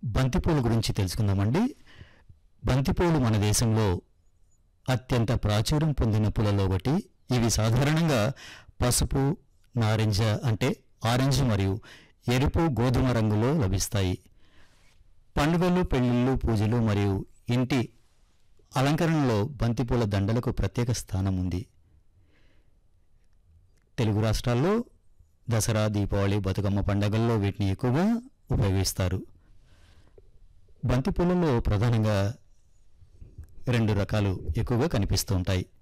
బంతిపూల గురించి తెలుసుకుందామండి బంతిపూలు మన దేశంలో అత్యంత ప్రాచుర్యం పొందిన పూలలో ఒకటి ఇవి సాధారణంగా పసుపు నారింజ అంటే ఆరెంజ్ మరియు ఎరుపు గోధుమ రంగులో లభిస్తాయి పండుగలు పెళ్లిళ్ళు పూజలు మరియు ఇంటి అలంకరణలో బంతిపూల దండలకు ప్రత్యేక స్థానం ఉంది తెలుగు రాష్ట్రాల్లో దసరా దీపావళి బతుకమ్మ పండగల్లో వీటిని ఎక్కువగా ఉపయోగిస్తారు బంతిపూలలో ప్రధానంగా రెండు రకాలు ఎక్కువగా కనిపిస్తూ ఉంటాయి